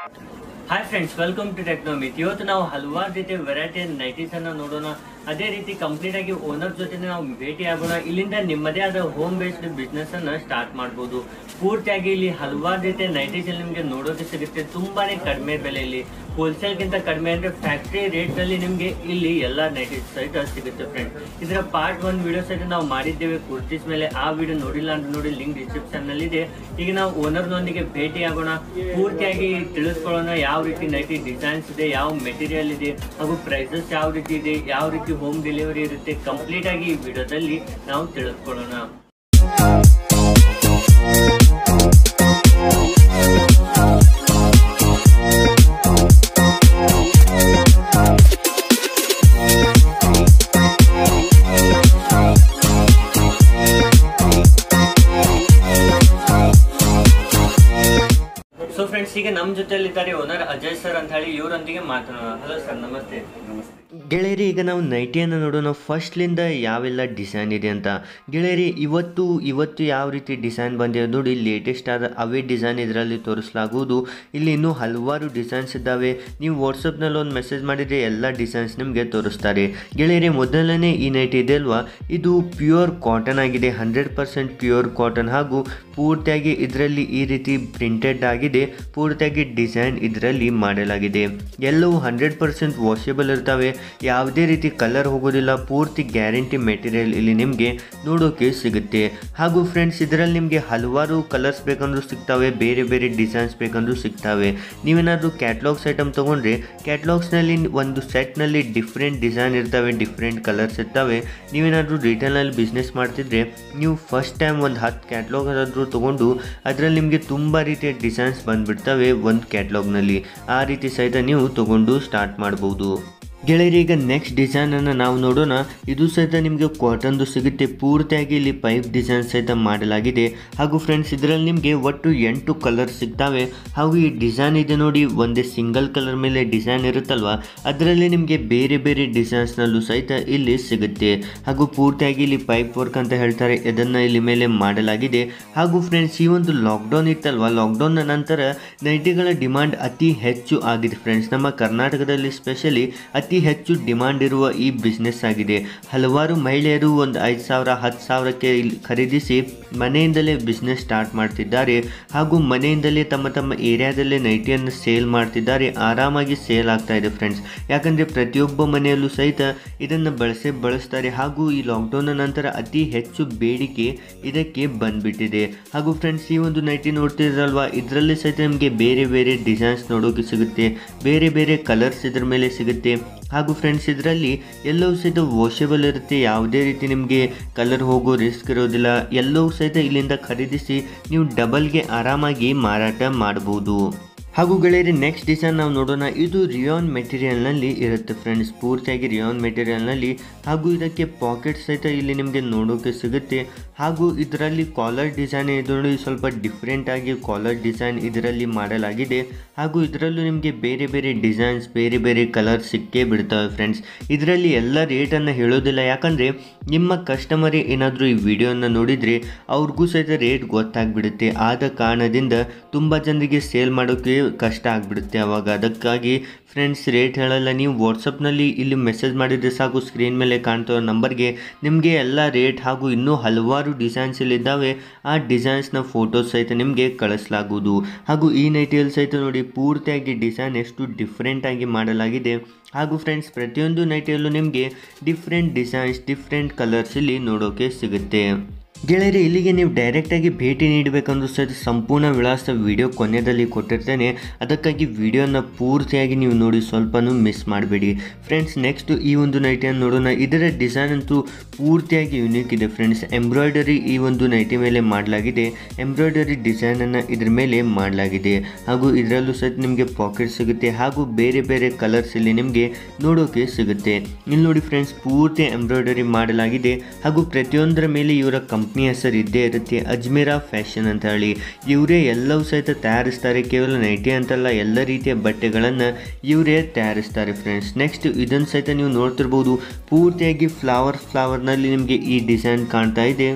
hi friends welcome to Technomith ಇವತ್ತು ನಾವು ಹಲವಾರು ರೀತಿಯ ವೆರೈಟಿ ನೈಟೀಸ್ ಅನ್ನ ನೋಡೋಣ ಅದೇ ರೀತಿ ಕಂಪ್ಲೀಟ್ ಆಗಿ ಓನರ್ ಜೊತೆ ನಾವು ಭೇಟಿ ಆಗೋಣ ಇಲ್ಲಿಂದ ನಿಮ್ಮದೇ ಆದ ಹೋಮ್ ಬೇಸ್ಡ್ ಬಿಸ್ನೆಸ್ ಅನ್ನ ಸ್ಟಾರ್ಟ್ ಮಾಡಬಹುದು ಪೂರ್ತಿಯಾಗಿ ಇಲ್ಲಿ ಹಲವಾರು ರೀತಿಯ ನೈಟೀಸ್ ಅಲ್ಲಿ ನಿಮಗೆ ನೋಡೋಕೆ ಸಿಗುತ್ತೆ ತುಂಬಾನೇ ಕಡಿಮೆ ಬೆಲೆಯಲ್ಲಿ ಹೋಲ್ಸೇಲ್ ಗಿಂತ ಕಡಿಮೆ ಅಂದ್ರೆ ಫ್ಯಾಕ್ಟರಿ ರೇಟ್ ನಲ್ಲಿ ನಿಮ್ಗೆ ಇಲ್ಲಿ ಎಲ್ಲಾ ನೈಟೀಸ್ ಸಹಿತ ಸಿಗುತ್ತೆ ಫ್ರೆಂಡ್ ಇದರ ಪಾರ್ಟ್ ಒನ್ ವಿಡಿಯೋ ಸಹಿತ ನಾವು ಮಾಡಿದ್ದೇವೆ ಕುರ್ತೀಸ್ ಮೇಲೆ ಆ ವಿಡಿಯೋ ನೋಡಿಲ್ಲ ಅಂತ ನೋಡಿ ಲಿಂಕ್ ಡಿಸ್ಕ್ರಿಪ್ಷನ್ ನಲ್ಲಿ ಇದೆ ಈಗ ನಾವು ಓನರ್ ನೊಂದಿಗೆ ಭೇಟಿ ಆಗೋಣ ಪೂರ್ತಿಯಾಗಿ ತಿಳಿಸ್ಕೊಳ್ಳೋಣ ಯಾವ ರೀತಿ ನೈಟಿ ಡಿಸೈನ್ಸ್ ಇದೆ ಯಾವ ಮೆಟೀರಿಯಲ್ ಇದೆ ಹಾಗೂ ಪ್ರೈಸಸ್ ಯಾವ ರೀತಿ ಇದೆ ಯಾವ ರೀತಿ ಹೋಮ್ ಡೆಲಿವರಿ ಇರುತ್ತೆ ಕಂಪ್ಲೀಟ್ ಆಗಿ ಈ ವಿಡಿಯೋದಲ್ಲಿ ನಾವು ತಿಳಿಸ್ಕೊಳ್ಳೋಣ ಸೊ ಫ್ರೆಂಡ್ಸ್ ಈಗ ನಮ್ಮ ಜೊತೆಲಿದ್ದಾರೆ ಓನರ್ ಅಜಯ್ ಸರ್ ಅಂತ ಹೇಳಿ ಇವರೊಂದಿಗೆ ಮಾತನಾಡೋಣ ಹಲೋ ಸರ್ ನಮಸ್ತೆ ಗೆಳೆಯರಿ ಈಗ ನಾವು ನೈಟಿಯನ್ನು ನೋಡೋಣ ಫಸ್ಟ್ಲಿಂದ ಯಾವೆಲ್ಲ ಡಿಸೈನ್ ಇದೆ ಅಂತ ಗೆಳೆಯರಿ ಇವತ್ತು ಇವತ್ತು ಯಾವ ರೀತಿ ಡಿಸೈನ್ ಬಂದಿದೆ ನೋಡಿ ಲೇಟೆಸ್ಟ್ ಆದ ಅವೇ ಡಿಸೈನ್ ಇದರಲ್ಲಿ ತೋರಿಸಲಾಗುವುದು ಇಲ್ಲಿ ಇನ್ನೂ ಹಲವಾರು ಡಿಸೈನ್ಸ್ ಇದ್ದಾವೆ ನೀವು ವಾಟ್ಸಪ್ನಲ್ಲಿ ಒಂದು ಮೆಸೇಜ್ ಮಾಡಿದರೆ ಎಲ್ಲ ಡಿಸೈನ್ಸ್ ನಿಮಗೆ ತೋರಿಸ್ತಾರೆ ಗೆಳೆಯರಿ ಮೊದಲನೇ ಈ ನೈಟಿ ಇದೆ ಅಲ್ವಾ ಇದು ಪ್ಯೂರ್ ಕಾಟನ್ ಆಗಿದೆ ಹಂಡ್ರೆಡ್ ಪರ್ಸೆಂಟ್ ಪ್ಯೂರ್ ಕಾಟನ್ ಹಾಗೂ ಪೂರ್ತಿಯಾಗಿ ಇದರಲ್ಲಿ ಈ ರೀತಿ ಪ್ರಿಂಟೆಡ್ ಆಗಿದೆ ಪೂರ್ತಿಯಾಗಿ ಡಿಸೈನ್ ಇದರಲ್ಲಿ ಮಾಡಲಾಗಿದೆ ಎಲ್ಲವೂ ಹಂಡ್ರೆಡ್ ಪರ್ಸೆಂಟ್ ವಾಷೇಬಲ್ ಇರ್ತವೆ ಯಾವುದೇ ರೀತಿ ಕಲರ್ ಹೋಗೋದಿಲ್ಲ ಪೂರ್ತಿ ಗ್ಯಾರಂಟಿ ಮೆಟೀರಿಯಲ್ ಇಲ್ಲಿ ನಿಮಗೆ ನೋಡೋಕೆ ಸಿಗುತ್ತೆ ಹಾಗೂ ಫ್ರೆಂಡ್ಸ್ ಇದರಲ್ಲಿ ನಿಮಗೆ ಹಲವಾರು ಕಲರ್ಸ್ ಬೇಕಂದ್ರೂ ಸಿಗ್ತವೆ ಬೇರೆ ಬೇರೆ ಡಿಸೈನ್ಸ್ ಬೇಕಂದ್ರೂ ಸಿಗ್ತವೆ ನೀವೇನಾದರೂ ಕ್ಯಾಟ್ಲಾಗ್ಸ್ ಐಟಮ್ ತೊಗೊಂಡ್ರೆ ಕ್ಯಾಟ್ಲಾಗ್ಸ್ನಲ್ಲಿ ಒಂದು ಸೆಟ್ನಲ್ಲಿ ಡಿಫ್ರೆಂಟ್ ಡಿಸೈನ್ ಇರ್ತವೆ ಡಿಫ್ರೆಂಟ್ ಕಲರ್ಸ್ ಇರ್ತವೆ ನೀವೇನಾದರೂ ರಿಟೇಲ್ನಲ್ಲಿ ಬಿಸ್ನೆಸ್ ಮಾಡ್ತಿದ್ರೆ ನೀವು ಫಸ್ಟ್ ಟೈಮ್ ಒಂದು ಹತ್ತು ಕ್ಯಾಟ್ಲಾಗ್ ಆದರೂ ತೊಗೊಂಡು ಅದರಲ್ಲಿ ನಿಮಗೆ ತುಂಬ ರೀತಿಯ ಡಿಸೈನ್ಸ್ ಬಂದುಬಿಡ್ತವೆ ಒಂದು ಕ್ಯಾಟ್ಲಾಗ್ನಲ್ಲಿ ಆ ರೀತಿ ಸಹಿತ ನೀವು ತೊಗೊಂಡು ಸ್ಟಾರ್ಟ್ ಮಾಡ್ಬೋದು ಗೆಳೆಯರಿ ಈಗ ನೆಕ್ಸ್ಟ್ ಡಿಸೈನನ್ನು ನಾವು ನೋಡೋಣ ಇದು ಸಹಿತ ನಿಮಗೆ ಕಾಟನ್ದು ಸಿಗುತ್ತೆ ಪೂರ್ತಿಯಾಗಿ ಇಲ್ಲಿ ಪೈಪ್ ಡಿಸೈನ್ ಸಹಿತ ಮಾಡಲಾಗಿದೆ ಹಾಗೂ ಫ್ರೆಂಡ್ಸ್ ಇದರಲ್ಲಿ ನಿಮಗೆ ಒಟ್ಟು ಎಂಟು ಕಲರ್ ಸಿಗ್ತವೆ ಹಾಗೂ ಈ ಡಿಸೈನ್ ಇದೆ ನೋಡಿ ಒಂದೇ ಸಿಂಗಲ್ ಕಲರ್ ಮೇಲೆ ಡಿಸೈನ್ ಇರುತ್ತಲ್ವ ಅದರಲ್ಲಿ ನಿಮಗೆ ಬೇರೆ ಬೇರೆ ಡಿಸೈನ್ಸ್ನಲ್ಲೂ ಸಹಿತ ಇಲ್ಲಿ ಸಿಗುತ್ತೆ ಹಾಗೂ ಪೂರ್ತಿಯಾಗಿ ಇಲ್ಲಿ ಪೈಪ್ ವರ್ಕ್ ಅಂತ ಹೇಳ್ತಾರೆ ಇದನ್ನು ಇಲ್ಲಿ ಮೇಲೆ ಮಾಡಲಾಗಿದೆ ಹಾಗೂ ಫ್ರೆಂಡ್ಸ್ ಈ ಒಂದು ಲಾಕ್ಡೌನ್ ಇತ್ತಲ್ವ ಲಾಕ್ಡೌನ್ನ ನಂತರ ನೈಟಿಗಳ ಡಿಮಾಂಡ್ ಅತಿ ಹೆಚ್ಚು ಆಗಿದೆ ಫ್ರೆಂಡ್ಸ್ ನಮ್ಮ ಕರ್ನಾಟಕದಲ್ಲಿ ಸ್ಪೆಷಲಿ ಅತಿ ಹೆಚ್ಚು ಡಿಮಾಂಡ್ ಇರುವ ಈ ಬಿಸ್ನೆಸ್ ಆಗಿದೆ ಹಲವಾರು ಮಹಿಳೆಯರು ಒಂದು ಐದು ಸಾವಿರ ಹತ್ತು ಸಾವಿರಕ್ಕೆ ಇಲ್ಲಿ ಖರೀದಿಸಿ ಮನೆಯಿಂದಲೇ ಬಿಸ್ನೆಸ್ ಸ್ಟಾರ್ಟ್ ಮಾಡ್ತಿದ್ದಾರೆ ಹಾಗೂ ಮನೆಯಿಂದಲೇ ತಮ್ಮ ತಮ್ಮ ಏರಿಯಾದಲ್ಲೇ ನೈಟಿಯನ್ನು ಸೇಲ್ ಮಾಡ್ತಿದ್ದಾರೆ ಆರಾಮಾಗಿ ಸೇಲ್ ಆಗ್ತಾ ಇದೆ ಫ್ರೆಂಡ್ಸ್ ಯಾಕಂದರೆ ಪ್ರತಿಯೊಬ್ಬ ಮನೆಯಲ್ಲೂ ಸಹಿತ ಇದನ್ನು ಬಳಸೇ ಬಳಸ್ತಾರೆ ಹಾಗೂ ಈ ಲಾಕ್ಡೌನ್ನ ನಂತರ ಅತಿ ಹೆಚ್ಚು ಬೇಡಿಕೆ ಇದಕ್ಕೆ ಬಂದ್ಬಿಟ್ಟಿದೆ ಹಾಗೂ ಫ್ರೆಂಡ್ಸ್ ಈ ಒಂದು ನೈಟಿ ನೋಡ್ತಿದ್ರಲ್ವಾ ಇದರಲ್ಲಿ ಸಹಿತ ನಿಮಗೆ ಬೇರೆ ಬೇರೆ ಡಿಸೈನ್ಸ್ ನೋಡೋಕೆ ಸಿಗುತ್ತೆ ಬೇರೆ ಬೇರೆ ಕಲರ್ಸ್ ಇದ್ರ ಮೇಲೆ ಸಿಗುತ್ತೆ ಹಾಗೂ ಫ್ರೆಂಡ್ಸ್ ಇದರಲ್ಲಿ ಎಲ್ಲವೂ ಸಹಿತ ವಾಷೇಬಲ್ ಇರುತ್ತೆ ಯಾವುದೇ ರೀತಿ ನಿಮಗೆ ಕಲರ್ ಹೋಗೋ ರಿಸ್ಕ್ ಇರೋದಿಲ್ಲ ಎಲ್ಲವೂ ಸಹಿತ ಇಲ್ಲಿಂದ ಖರೀದಿಸಿ ನೀವು ಡಬಲ್ಗೆ ಆರಾಮಾಗಿ ಮಾರಾಟ ಮಾಡ್ಬೋದು ಹಾಗೂ ಗೆಳೆಯರಿ ನೆಕ್ಸ್ಟ್ ಡಿಸೈನ್ ನಾವು ನೋಡೋಣ ಇದು ರಿಯಾನ್ ಮೆಟೀರಿಯಲ್ನಲ್ಲಿ ಇರುತ್ತೆ ಫ್ರೆಂಡ್ಸ್ ಪೂರ್ತಿಯಾಗಿ ರಿಯಾನ್ ಮೆಟೀರಿಯಲ್ನಲ್ಲಿ ಹಾಗೂ ಇದಕ್ಕೆ ಪಾಕೆಟ್ ಸಹಿತ ಇಲ್ಲಿ ನಿಮಗೆ ನೋಡೋಕೆ ಸಿಗುತ್ತೆ ಹಾಗೂ ಇದರಲ್ಲಿ ಕಾಲರ್ ಡಿಸೈನ್ ಇದು ನೋಡಿ ಸ್ವಲ್ಪ ಡಿಫ್ರೆಂಟ್ ಆಗಿ ಕಾಲರ್ ಡಿಸೈನ್ ಇದರಲ್ಲಿ ಮಾಡಲಾಗಿದೆ ಹಾಗೂ ಇದರಲ್ಲೂ ನಿಮಗೆ ಬೇರೆ ಬೇರೆ ಡಿಸೈನ್ಸ್ ಬೇರೆ ಬೇರೆ ಕಲರ್ ಸಿಕ್ಕೇ ಬಿಡ್ತವೆ ಫ್ರೆಂಡ್ಸ್ ಇದರಲ್ಲಿ ಎಲ್ಲ ರೇಟನ್ನು ಹೇಳೋದಿಲ್ಲ ಯಾಕಂದರೆ ನಿಮ್ಮ ಕಸ್ಟಮರೇ ಏನಾದರೂ ಈ ವಿಡಿಯೋನ ನೋಡಿದರೆ ಅವ್ರಿಗೂ ಸಹಿತ ರೇಟ್ ಗೊತ್ತಾಗ್ಬಿಡುತ್ತೆ ಆದ ಕಾರಣದಿಂದ ತುಂಬ ಜನರಿಗೆ ಸೇಲ್ ಮಾಡೋಕ್ಕೆ ಕಷ್ಟ ಆಗಿಬಿಡುತ್ತೆ ಅವಾಗ ಅದಕ್ಕಾಗಿ ಫ್ರೆಂಡ್ಸ್ ರೇಟ್ ಹೇಳಲ್ಲ ನೀವು ವಾಟ್ಸಪ್ನಲ್ಲಿ ಇಲ್ಲಿ ಮೆಸೇಜ್ ಮಾಡಿದರೆ ಸಾಕು ಸ್ಕ್ರೀನ್ ಮೇಲೆ ಕಾಣ್ತಿರೋ ನಂಬರ್ಗೆ ನಿಮಗೆ ಎಲ್ಲ ರೇಟ್ ಹಾಗೂ ಇನ್ನೂ ಹಲವಾರು ಡಿಸೈನ್ಸ್ ಇಲ್ಲಿದ್ದಾವೆ ಆ ಡಿಸೈನ್ಸ್ನ ಫೋಟೋಸ್ ಸಹಿತ ನಿಮಗೆ ಕಳಿಸಲಾಗುವುದು ಹಾಗೂ ಈ ನೈಟಿಯಲ್ಲಿ ಸಹಿತ ನೋಡಿ ಪೂರ್ತಿಯಾಗಿ ಡಿಸೈನ್ ಎಷ್ಟು ಡಿಫ್ರೆಂಟಾಗಿ ಮಾಡಲಾಗಿದೆ ಹಾಗೂ ಫ್ರೆಂಡ್ಸ್ ಪ್ರತಿಯೊಂದು ನೈಟಿಯಲ್ಲೂ ನಿಮಗೆ ಡಿಫ್ರೆಂಟ್ ಡಿಸೈನ್ಸ್ ಡಿಫ್ರೆಂಟ್ ಕಲರ್ಸ್ ಇಲ್ಲಿ ನೋಡೋಕೆ ಸಿಗುತ್ತೆ ಗೆಳೆಯರಿ ಇಲ್ಲಿಗೆ ನೀವು ಡೈರೆಕ್ಟಾಗಿ ಭೇಟಿ ನೀಡಬೇಕಂದ್ರೂ ಸಹಿತ ಸಂಪೂರ್ಣ ವಿಳಾಸ ವಿಡಿಯೋ ಕೊನೆಯಲ್ಲಿ ಕೊಟ್ಟಿರ್ತೇನೆ ಅದಕ್ಕಾಗಿ ವಿಡಿಯೋನ ಪೂರ್ತಿಯಾಗಿ ನೀವು ನೋಡಿ ಸ್ವಲ್ಪನೂ ಮಿಸ್ ಮಾಡಬೇಡಿ ಫ್ರೆಂಡ್ಸ್ ನೆಕ್ಸ್ಟ್ ಈ ಒಂದು ನೈಟಿಯನ್ನು ನೋಡೋಣ ಇದರ ಡಿಸೈನ್ ಅಂತೂ ಪೂರ್ತಿಯಾಗಿ ಯುನೀಕ್ ಇದೆ ಫ್ರೆಂಡ್ಸ್ ಎಂಬ್ರಾಯ್ಡರಿ ಈ ಒಂದು ನೈಟಿ ಮೇಲೆ ಮಾಡಲಾಗಿದೆ ಎಂಬ್ರಾಯ್ಡರಿ ಡಿಸೈನನ್ನು ಇದ್ರ ಮೇಲೆ ಮಾಡಲಾಗಿದೆ ಹಾಗೂ ಇದರಲ್ಲೂ ಸಹಿತ ನಿಮಗೆ ಪಾಕೆಟ್ ಸಿಗುತ್ತೆ ಹಾಗೂ ಬೇರೆ ಬೇರೆ ಕಲರ್ಸ್ ಇಲ್ಲಿ ನಿಮಗೆ ನೋಡೋಕೆ ಸಿಗುತ್ತೆ ಇಲ್ಲಿ ನೋಡಿ ಫ್ರೆಂಡ್ಸ್ ಪೂರ್ತಿ ಎಂಬ್ರಾಯ್ಡರಿ ಮಾಡಲಾಗಿದೆ ಹಾಗೂ ಪ್ರತಿಯೊಂದರ ಮೇಲೆ ಇವರ ಕಂಪ್ನಿ ಹೆಸರು ಇದ್ದೇ ಇರುತ್ತೆ ಅಜ್ಮೀರಾ ಫ್ಯಾಷನ್ ಅಂತ ಹೇಳಿ ಇವರೇ ಎಲ್ಲವೂ ಸಹಿತ ತಯಾರಿಸ್ತಾರೆ ಕೇವಲ ನೈಟಿ ಅಂತಲ್ಲ ಎಲ್ಲ ರೀತಿಯ ಬಟ್ಟೆಗಳನ್ನು ಇವರೇ ತಯಾರಿಸ್ತಾರೆ ಫ್ರೆಂಡ್ಸ್ ನೆಕ್ಸ್ಟ್ ಇದನ್ನು ಸಹಿತ ನೀವು ನೋಡ್ತಿರ್ಬೋದು ಪೂರ್ತಿಯಾಗಿ ಫ್ಲವರ್ ಫ್ಲವರ್ನಲ್ಲಿ ನಿಮಗೆ ಈ ಡಿಸೈನ್ ಕಾಣ್ತಾ ಇದೆ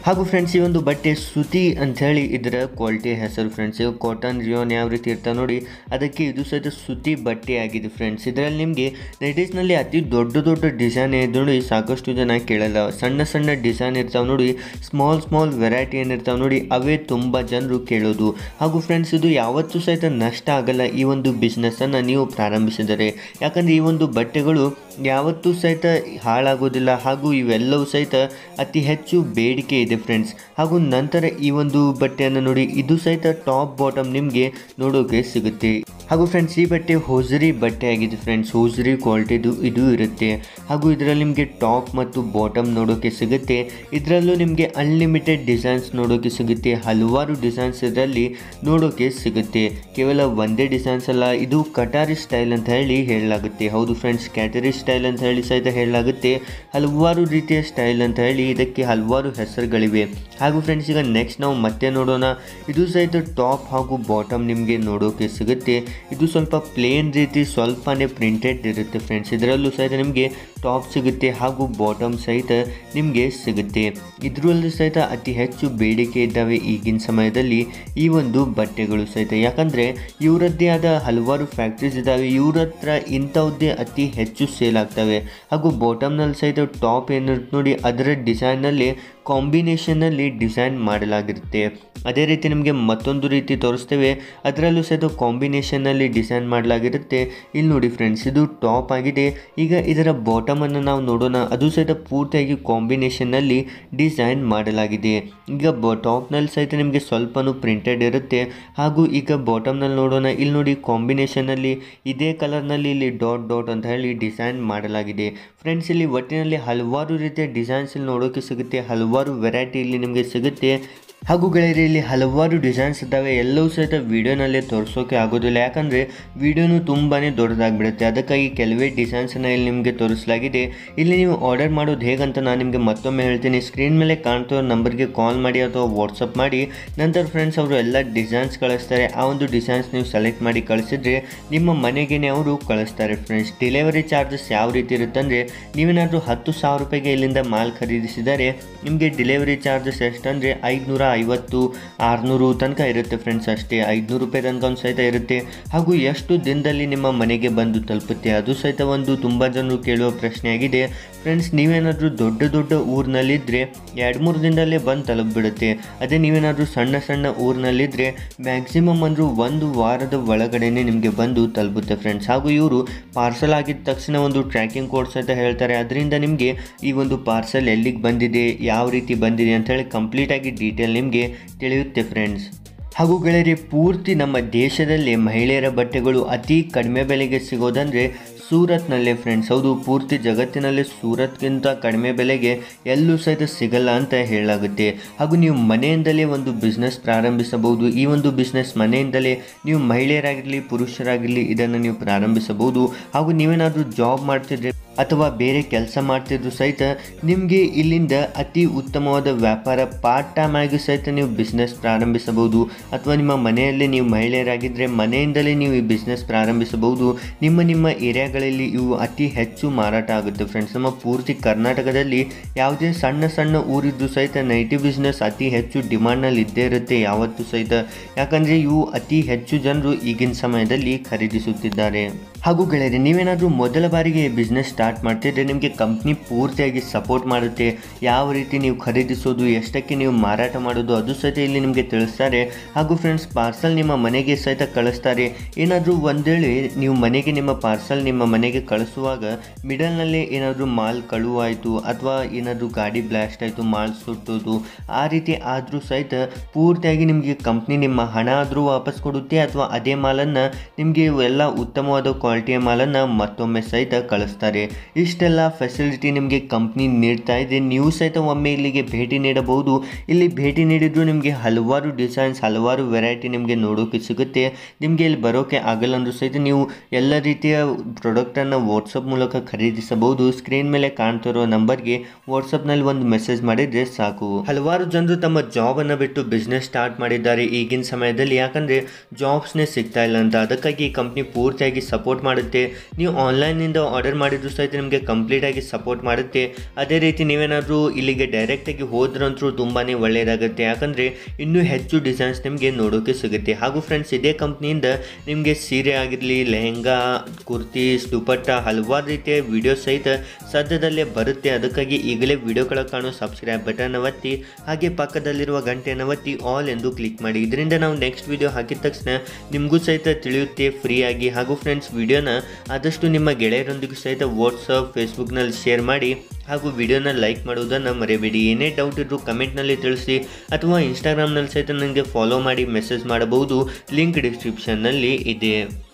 ಹಾಗೂ ಫ್ರೆಂಡ್ಸ್ ಈ ಒಂದು ಬಟ್ಟೆ ಸುತಿ ಅಂಥೇಳಿ ಇದರ ಕ್ವಾಲಿಟಿ ಹೆಸರು ಫ್ರೆಂಡ್ಸ್ ಇವು ಕಾಟನ್ ರಿಯೋನ್ ಯಾವ ರೀತಿ ಇರ್ತಾವೆ ನೋಡಿ ಅದಕ್ಕೆ ಇದು ಸಹಿತ ಸುತಿ ಬಟ್ಟೆ ಆಗಿದೆ ಫ್ರೆಂಡ್ಸ್ ಇದರಲ್ಲಿ ನಿಮಗೆ ಲೇಡೀಸ್ನಲ್ಲಿ ಅತಿ ದೊಡ್ಡ ದೊಡ್ಡ ಡಿಸೈನ್ ಇದೆ ನೋಡಿ ಸಾಕಷ್ಟು ಜನ ಕೇಳಲ್ಲ ಸಣ್ಣ ಸಣ್ಣ ಡಿಸೈನ್ ಇರ್ತಾವೆ ನೋಡಿ ಸ್ಮಾಲ್ ಸ್ಮಾಲ್ ವೆರೈಟಿ ಏನಿರ್ತಾವೆ ನೋಡಿ ಅವೇ ತುಂಬ ಜನರು ಕೇಳೋದು ಹಾಗೂ ಫ್ರೆಂಡ್ಸ್ ಇದು ಯಾವತ್ತೂ ಸಹಿತ ನಷ್ಟ ಆಗಲ್ಲ ಈ ಒಂದು ಬಿಸ್ನೆಸ್ಸನ್ನು ನೀವು ಪ್ರಾರಂಭಿಸಿದರೆ ಯಾಕಂದರೆ ಈ ಒಂದು ಬಟ್ಟೆಗಳು ಯಾವತ್ತೂ ಸಹಿತ ಹಾಳಾಗೋದಿಲ್ಲ ಹಾಗೂ ಇವೆಲ್ಲವೂ ಸಹಿತ ಅತಿ ಹೆಚ್ಚು ಬೇಡಿಕೆ ಇದೆ ಫ್ರೆಂಡ್ಸ್ ಹಾಗೂ ನಂತರ ಈ ಒಂದು ಬಟ್ಟೆಯನ್ನು ನೋಡಿ ಇದು ಸಹಿತ ಟಾಪ್ ಬಾಟಮ್ ನಿಮಗೆ ನೋಡೋಕೆ ಸಿಗುತ್ತೆ ಹಾಗೂ ಫ್ರೆಂಡ್ಸ್ ಈ ಬಟ್ಟೆ ಹೋಜರಿ ಬಟ್ಟೆ ಆಗಿದೆ ಫ್ರೆಂಡ್ಸ್ ಹೋಜರಿ ಕ್ವಾಲಿಟಿದು ಇದು ಇರುತ್ತೆ ಹಾಗೂ ಇದರಲ್ಲಿ ನಿಮಗೆ ಟಾಪ್ ಮತ್ತು ಬಾಟಮ್ ನೋಡೋಕೆ ಸಿಗುತ್ತೆ ಇದರಲ್ಲೂ ನಿಮಗೆ ಅನ್ಲಿಮಿಟೆಡ್ ಡಿಸೈನ್ಸ್ ನೋಡೋಕೆ ಸಿಗುತ್ತೆ ಹಲವಾರು ಡಿಸೈನ್ಸ್ ಇದರಲ್ಲಿ ನೋಡೋಕೆ ಸಿಗುತ್ತೆ ಕೇವಲ ಒಂದೇ ಡಿಸೈನ್ಸ್ ಅಲ್ಲ ಇದು ಕಟಾರಿ ಸ್ಟೈಲ್ ಅಂತ ಹೇಳಿ ಹೇಳಲಾಗುತ್ತೆ ಹೌದು ಫ್ರೆಂಡ್ಸ್ ಕ್ಯಾಟರಿ ಸ್ಟೈಲ್ ಅಂತ ಹೇಳಿ ಸಹಿತ ಹೇಳಲಾಗುತ್ತೆ ಹಲವಾರು ರೀತಿಯ ಸ್ಟೈಲ್ ಅಂತ ಹೇಳಿ ಇದಕ್ಕೆ ಹಲವಾರು ಹೆಸರುಗಳಿವೆ ಹಾಗೂ ಫ್ರೆಂಡ್ಸ್ ಈಗ ನೆಕ್ಸ್ಟ್ ನಾವು ಮತ್ತೆ ನೋಡೋಣ ಇದು ಸಹಿತ ಟಾಪ್ ಹಾಗೂ ಬಾಟಮ್ ನಿಮಗೆ ನೋಡೋಕೆ ಸಿಗುತ್ತೆ ಇದು ಸ್ವಲ್ಪ ಪ್ಲೇನ್ ರೀತಿ ಸ್ವಲ್ಪನೇ ಪ್ರಿಂಟೆಡ್ ಇರುತ್ತೆ ಫ್ರೆಂಡ್ಸ್ ಇದರಲ್ಲೂ ಸಹಿತ ನಿಮಗೆ ಟಾಪ್ ಸಿಗುತ್ತೆ ಹಾಗೂ ಬಾಟಮ್ ಸಹಿತ ನಿಮಗೆ ಸಿಗುತ್ತೆ ಇದರಲ್ಲೂ ಸಹಿತ ಅತಿ ಹೆಚ್ಚು ಬೇಡಿಕೆ ಇದ್ದಾವೆ ಈಗಿನ ಸಮಯದಲ್ಲಿ ಈ ಒಂದು ಬಟ್ಟೆಗಳು ಸಹಿತ ಯಾಕಂದರೆ ಇವರದ್ದೇ ಆದ ಹಲವಾರು ಫ್ಯಾಕ್ಟ್ರೀಸ್ ಇದ್ದಾವೆ ಇವ್ರ ಹತ್ರ ಇಂಥವದ್ದೇ ಅತಿ ಹೆಚ್ಚು ಸೇಲ್ ಆಗ್ತವೆ ಹಾಗೂ ಬಾಟಮ್ನಲ್ಲಿ ಸಹಿತ ಟಾಪ್ ಏನಿರುತ್ತೆ ನೋಡಿ ಅದರ ಡಿಸೈನಲ್ಲಿ ಕಾಂಬಿನೇಷನಲ್ಲಿ ಡಿಸೈನ್ ಮಾಡಲಾಗಿರುತ್ತೆ ಅದೇ ರೀತಿ ನಿಮಗೆ ಮತ್ತೊಂದು ರೀತಿ ತೋರಿಸ್ತೇವೆ ಅದರಲ್ಲೂ ಸಹಿತ ಕಾಂಬಿನೇಷನಲ್ಲಿ ಡಿಸೈನ್ ಮಾಡಲಾಗಿರುತ್ತೆ ಇಲ್ಲಿ ನೋಡಿ ಫ್ರೆಂಡ್ಸ್ ಇದು ಟಾಪ್ ಆಗಿದೆ ಈಗ ಇದರ ಬಾಟಮನ್ನು ನಾವು ನೋಡೋಣ ಅದು ಸಹಿತ ಪೂರ್ತಿಯಾಗಿ ಕಾಂಬಿನೇಷನ್ನಲ್ಲಿ ಡಿಸೈನ್ ಮಾಡಲಾಗಿದೆ ಈಗ ಬ ಟಾಪ್ನಲ್ಲಿ ಸಹಿತ ನಿಮಗೆ ಸ್ವಲ್ಪನೂ ಪ್ರಿಂಟೆಡ್ ಇರುತ್ತೆ ಹಾಗೂ ಈಗ ಬಾಟಮ್ನಲ್ಲಿ ನೋಡೋಣ ಇಲ್ಲಿ ನೋಡಿ ಕಾಂಬಿನೇಷನಲ್ಲಿ ಇದೇ ಕಲರ್ನಲ್ಲಿ ಇಲ್ಲಿ ಡಾಟ್ ಡಾಟ್ ಅಂತ ಹೇಳಿ ಡಿಸೈನ್ ಮಾಡಲಾಗಿದೆ ಫ್ರೆಂಡ್ಸ್ ಇಲ್ಲಿ ಒಟ್ಟಿನಲ್ಲಿ ಹಲವಾರು ರೀತಿಯ ಡಿಸೈನ್ಸ್ ಇಲ್ಲಿ ನೋಡೋಕೆ ಸಿಗುತ್ತೆ ಹಲವಾರು ವೆರೈಟಿ ಇಲ್ಲಿ ನಿಮಗೆ ಸಿಗುತ್ತೆ ಹಾಗೂ ಗೆಳೆಯರಿ ಇಲ್ಲಿ ಹಲವಾರು ಡಿಸೈನ್ಸ್ ಇದ್ದಾವೆ ಎಲ್ಲವೂ ಸಹಿತ ವೀಡಿಯೋನಲ್ಲೇ ತೋರಿಸೋಕೆ ಆಗೋದಿಲ್ಲ ಯಾಕಂದರೆ ವೀಡಿಯೋನು ತುಂಬಾ ದೊಡ್ಡದಾಗಿಬಿಡುತ್ತೆ ಅದಕ್ಕಾಗಿ ಕೆಲವೇ ಡಿಸೈನ್ಸನ್ನು ಇಲ್ಲಿ ನಿಮಗೆ ತೋರಿಸಲಾಗಿದೆ ಇಲ್ಲಿ ನೀವು ಆರ್ಡರ್ ಮಾಡೋದು ಹೇಗಂತ ನಾನು ನಿಮಗೆ ಮತ್ತೊಮ್ಮೆ ಹೇಳ್ತೀನಿ ಸ್ಕ್ರೀನ್ ಮೇಲೆ ಕಾಣ್ತೋ ನಂಬರ್ಗೆ ಕಾಲ್ ಮಾಡಿ ಅಥವಾ ವಾಟ್ಸಪ್ ಮಾಡಿ ನಂತರ ಫ್ರೆಂಡ್ಸ್ ಅವರು ಎಲ್ಲ ಡಿಸೈನ್ಸ್ ಕಳಿಸ್ತಾರೆ ಆ ಒಂದು ಡಿಸೈನ್ಸ್ ನೀವು ಸೆಲೆಕ್ಟ್ ಮಾಡಿ ಕಳಿಸಿದ್ರೆ ನಿಮ್ಮ ಮನೆಗೇನೆ ಅವರು ಕಳಿಸ್ತಾರೆ ಫ್ರೆಂಡ್ಸ್ ಡೆಲಿವರಿ ಚಾರ್ಜಸ್ ಯಾವ ರೀತಿ ಇರುತ್ತೆ ಅಂದರೆ ನೀವೇನಾದರೂ ಹತ್ತು ಸಾವಿರ ರೂಪಾಯಿಗೆ ಇಲ್ಲಿಂದ ಮಾಲ್ ಖರೀದಿಸಿದರೆ ನಿಮಗೆ ಡೆಲಿವರಿ ಚಾರ್ಜಸ್ ಎಷ್ಟಂದರೆ ಐದುನೂರ ಐವತ್ತು ಆರುನೂರು ತನಕ ಇರುತ್ತೆ ಫ್ರೆಂಡ್ಸ್ ಅಷ್ಟೇ ಐದುನೂರು ರೂಪಾಯಿ ತನಕ ಒಂದು ಸಹಿತ ಇರುತ್ತೆ ಹಾಗೂ ಎಷ್ಟು ದಿನದಲ್ಲಿ ನಿಮ್ಮ ಮನೆಗೆ ಬಂದು ತಲುಪುತ್ತೆ ಅದು ಸಹಿತ ಒಂದು ತುಂಬ ಜನರು ಕೇಳುವ ಪ್ರಶ್ನೆ ಆಗಿದೆ ಫ್ರೆಂಡ್ಸ್ ನೀವೇನಾದರೂ ದೊಡ್ಡ ದೊಡ್ಡ ಊರಿನಲ್ಲಿದ್ದರೆ ಎರಡು ಮೂರು ದಿನದಲ್ಲೇ ಬಂದು ತಲುಪಿಬಿಡುತ್ತೆ ಅದೇ ನೀವೇನಾದರೂ ಸಣ್ಣ ಸಣ್ಣ ಊರಿನಲ್ಲಿದ್ದರೆ ಮ್ಯಾಕ್ಸಿಮಮ್ ಅಂದರೂ ಒಂದು ವಾರದ ಒಳಗಡೆನೆ ನಿಮಗೆ ಬಂದು ತಲುಪುತ್ತೆ ಫ್ರೆಂಡ್ಸ್ ಹಾಗೂ ಇವರು ಪಾರ್ಸಲ್ ಆಗಿದ ತಕ್ಷಣ ಒಂದು ಟ್ರ್ಯಾಕಿಂಗ್ ಕೋಡ್ ಸಹಿತ ಹೇಳ್ತಾರೆ ಅದರಿಂದ ನಿಮಗೆ ಈ ಒಂದು ಪಾರ್ಸಲ್ ಎಲ್ಲಿಗೆ ಬಂದಿದೆ ಯಾವ ರೀತಿ ಬಂದಿದೆ ಅಂತ ಹೇಳಿ ಕಂಪ್ಲೀಟಾಗಿ ಡೀಟೇಲ್ ನಿಮಗೆ ತಿಳಿಯುತ್ತೆ ಫ್ರೆಂಡ್ಸ್ ಹಾಗೂ ಗೆಳೆಯರಿ ಪೂರ್ತಿ ನಮ್ಮ ದೇಶದಲ್ಲಿ ಮಹಿಳೆಯರ ಬಟ್ಟೆಗಳು ಅತಿ ಕಡಿಮೆ ಬೆಲೆಗೆ ಸಿಗೋದಂದರೆ ಸೂರತ್ನಲ್ಲೇ ಫ್ರೆಂಡ್ಸ್ ಹೌದು ಪೂರ್ತಿ ಜಗತ್ತಿನಲ್ಲೇ ಸೂರತ್ಗಿಂತ ಕಡಿಮೆ ಬೆಲೆಗೆ ಎಲ್ಲೂ ಸಹಿತ ಸಿಗಲ್ಲ ಅಂತ ಹೇಳಲಾಗುತ್ತೆ ಹಾಗೂ ನೀವು ಮನೆಯಿಂದಲೇ ಒಂದು ಬಿಸ್ನೆಸ್ ಪ್ರಾರಂಭಿಸಬಹುದು ಈ ಒಂದು ಬಿಸ್ನೆಸ್ ಮನೆಯಿಂದಲೇ ನೀವು ಮಹಿಳೆಯರಾಗಿರಲಿ ಪುರುಷರಾಗಿರಲಿ ಇದನ್ನು ನೀವು ಪ್ರಾರಂಭಿಸಬಹುದು ಹಾಗೂ ನೀವೇನಾದರೂ ಜಾಬ್ ಮಾಡ್ತಿದ್ರೆ ಅಥವಾ ಬೇರೆ ಕೆಲಸ ಮಾಡ್ತಿದ್ರು ಸಹಿತ ನಿಮಗೆ ಇಲ್ಲಿಂದ ಅತಿ ಉತ್ತಮವಾದ ವ್ಯಾಪಾರ ಪಾರ್ಟ್ ಟೈಮ್ ಆಗಿ ಸಹಿತ ನೀವು ಬಿಸ್ನೆಸ್ ಪ್ರಾರಂಭಿಸಬಹುದು ಅಥವಾ ನಿಮ್ಮ ಮನೆಯಲ್ಲೇ ನೀವು ಮಹಿಳೆಯರಾಗಿದ್ದರೆ ಮನೆಯಿಂದಲೇ ನೀವು ಈ ಬಿಸ್ನೆಸ್ ಪ್ರಾರಂಭಿಸಬಹುದು ನಿಮ್ಮ ನಿಮ್ಮ ಏರಿಯಾಗಳಲ್ಲಿ ಇವು ಅತಿ ಹೆಚ್ಚು ಮಾರಾಟ ಆಗುತ್ತೆ ಫ್ರೆಂಡ್ಸ್ ನಮ್ಮ ಪೂರ್ತಿ ಕರ್ನಾಟಕದಲ್ಲಿ ಯಾವುದೇ ಸಣ್ಣ ಸಣ್ಣ ಊರಿದ್ದು ಸಹಿತ ನೈಟಿ ಬಿಸ್ನೆಸ್ ಅತಿ ಹೆಚ್ಚು ಡಿಮಾಂಡ್ನಲ್ಲಿ ಇದ್ದೇ ಇರುತ್ತೆ ಯಾವತ್ತೂ ಸಹಿತ ಯಾಕಂದರೆ ಇವು ಅತಿ ಹೆಚ್ಚು ಜನರು ಈಗಿನ ಸಮಯದಲ್ಲಿ ಖರೀದಿಸುತ್ತಿದ್ದಾರೆ ಹಾಗೂ ಗೆಳೆಯರೆ ನೀವೇನಾದರೂ ಮೊದಲ ಬಾರಿಗೆ ಬಿಸ್ನೆಸ್ ಸ್ಟಾರ್ಟ್ ಮಾಡ್ತಿದ್ರೆ ನಿಮಗೆ ಕಂಪ್ನಿ ಪೂರ್ತಿಯಾಗಿ ಸಪೋರ್ಟ್ ಮಾಡುತ್ತೆ ಯಾವ ರೀತಿ ನೀವು ಖರೀದಿಸೋದು ಎಷ್ಟಕ್ಕೆ ನೀವು ಮಾರಾಟ ಮಾಡೋದು ಅದು ಸಹಿತ ಇಲ್ಲಿ ನಿಮಗೆ ತಿಳಿಸ್ತಾರೆ ಹಾಗೂ ಫ್ರೆಂಡ್ಸ್ ಪಾರ್ಸಲ್ ನಿಮ್ಮ ಮನೆಗೆ ಸಹಿತ ಕಳಿಸ್ತಾರೆ ಏನಾದರೂ ಒಂದೇಳಿ ನೀವು ಮನೆಗೆ ನಿಮ್ಮ ಪಾರ್ಸಲ್ ನಿಮ್ಮ ಮನೆಗೆ ಕಳಿಸುವಾಗ ಮಿಡಲ್ನಲ್ಲೇ ಏನಾದರೂ ಮಾಲ್ ಕಳುವಾಯಿತು ಅಥವಾ ಏನಾದರೂ ಗಾಡಿ ಬ್ಲಾಸ್ಟ್ ಆಯಿತು ಮಾಲ್ ಸುಟ್ಟೋದು ಆ ರೀತಿ ಆದರೂ ಸಹಿತ ಪೂರ್ತಿಯಾಗಿ ನಿಮಗೆ ಕಂಪ್ನಿ ನಿಮ್ಮ ಹಣ ಆದರೂ ವಾಪಸ್ ಕೊಡುತ್ತೆ ಅಥವಾ ಅದೇ ಮಾಲನ್ನು ನಿಮಗೆ ಎಲ್ಲ ಉತ್ತಮವಾದ ಕ್ವಾಲಿಟಿಯ ಮಾಲನ್ನು ಮತ್ತೊಮ್ಮೆ ಸಹಿತ ಕಳಿಸ್ತಾರೆ ಇಷ್ಟೆಲ್ಲ ಫೆಸಿಲಿಟಿ ನಿಮಗೆ ಕಂಪ್ನಿ ನೀಡ್ತಾ ಇದೆ ನೀವು ಸಹಿತ ಒಮ್ಮೆ ಇಲ್ಲಿಗೆ ಭೇಟಿ ನೀಡಬಹುದು ಇಲ್ಲಿ ಭೇಟಿ ನೀಡಿದ್ರು ನಿಮಗೆ ಹಲವಾರು ಡಿಸೈನ್ಸ್ ಹಲವಾರು ವೆರೈಟಿ ನಿಮಗೆ ನೋಡೋಕೆ ಸಿಗುತ್ತೆ ನಿಮಗೆ ಇಲ್ಲಿ ಬರೋಕೆ ಆಗಲ್ಲ ಅಂದರೂ ಸಹಿತ ನೀವು ಎಲ್ಲ ರೀತಿಯ ಪ್ರಾಡಕ್ಟನ್ನು ವಾಟ್ಸಪ್ ಮೂಲಕ ಖರೀದಿಸಬಹುದು ಸ್ಕ್ರೀನ್ ಮೇಲೆ ಕಾಣ್ತಿರೋ ನಂಬರ್ಗೆ ವಾಟ್ಸಪ್ನಲ್ಲಿ ಒಂದು ಮೆಸೇಜ್ ಮಾಡಿದರೆ ಸಾಕು ಹಲವಾರು ಜನರು ತಮ್ಮ ಜಾಬನ್ನು ಬಿಟ್ಟು ಬಿಸ್ನೆಸ್ ಸ್ಟಾರ್ಟ್ ಮಾಡಿದ್ದಾರೆ ಈಗಿನ ಸಮಯದಲ್ಲಿ ಯಾಕಂದರೆ ಜಾಬ್ಸ್ನೇ ಸಿಗ್ತಾ ಇಲ್ಲ ಅಂತ ಅದಕ್ಕಾಗಿ ಈ ಕಂಪ್ನಿ ಪೂರ್ತಿಯಾಗಿ ಸಪೋರ್ಟ್ ಮಾಡುತ್ತೆ ನೀವು ಆನ್ಲೈನಿಂದ ಆರ್ಡರ್ ಮಾಡಿದ್ರು ಸಹಿತ ನಿಮಗೆ ಕಂಪ್ಲೀಟಾಗಿ ಸಪೋರ್ಟ್ ಮಾಡುತ್ತೆ ಅದೇ ರೀತಿ ನೀವೇನಾದರೂ ಇಲ್ಲಿಗೆ ಡೈರೆಕ್ಟಾಗಿ ಹೋದ್ರಂತೂ ತುಂಬಾ ಒಳ್ಳೆಯದಾಗುತ್ತೆ ಯಾಕಂದರೆ ಇನ್ನೂ ಹೆಚ್ಚು ಡಿಸೈನ್ಸ್ ನಿಮಗೆ ನೋಡೋಕೆ ಸಿಗುತ್ತೆ ಹಾಗೂ ಫ್ರೆಂಡ್ಸ್ ಇದೇ ಕಂಪ್ನಿಯಿಂದ ನಿಮಗೆ ಸೀರೆ ಆಗಿರಲಿ ಲೆಹೆಂಗಾ ಕುರ್ತೀಸ್ ದುಪಟ್ಟ ಹಲವಾರು ರೀತಿಯ ವಿಡಿಯೋ ಸಹಿತ ಸದ್ಯದಲ್ಲೇ ಬರುತ್ತೆ ಅದಕ್ಕಾಗಿ ಈಗಲೇ ವಿಡಿಯೋ ಕೆಳಗೆ ಕಾಣೋ ಸಬ್ಸ್ಕ್ರೈಬ್ ಬಟನ್ ಒತ್ತಿ ಹಾಗೆ ಪಕ್ಕದಲ್ಲಿರುವ ಗಂಟೆಯನ್ನು ಒತ್ತಿ ಆಲ್ ಎಂದು ಕ್ಲಿಕ್ ಮಾಡಿ ಇದರಿಂದ ನಾವು ನೆಕ್ಸ್ಟ್ ವಿಡಿಯೋ ಹಾಕಿದ ತಕ್ಷಣ ನಿಮಗೂ ಸಹಿತ ತಿಳಿಯುತ್ತೆ ಫ್ರೀಯಾಗಿ ಹಾಗೂ ಫ್ರೆಂಡ್ಸ್ ವಿಡಿಯೋನ ಆದಷ್ಟು ನಿಮ್ಮ ಗೆಳೆಯರೊಂದಿಗೂ ಸಹಿತ ವಾಟ್ಸಪ್ ಫೇಸ್ಬುಕ್ನಲ್ಲಿ ಶೇರ್ ಮಾಡಿ ಹಾಗೂ ವಿಡಿಯೋನ ಲೈಕ್ ಮಾಡುವುದನ್ನು ಮರೆಯಬೇಡಿ ಏನೇ ಡೌಟ್ ಇದ್ದರೂ ಕಮೆಂಟ್ನಲ್ಲಿ ತಿಳಿಸಿ ಅಥವಾ ಇನ್ಸ್ಟಾಗ್ರಾಮ್ನಲ್ಲಿ ಸಹಿತ ನನಗೆ ಫಾಲೋ ಮಾಡಿ ಮೆಸೇಜ್ ಮಾಡಬಹುದು ಲಿಂಕ್ ಡಿಸ್ಕ್ರಿಪ್ಷನ್ನಲ್ಲಿ ಇದೆ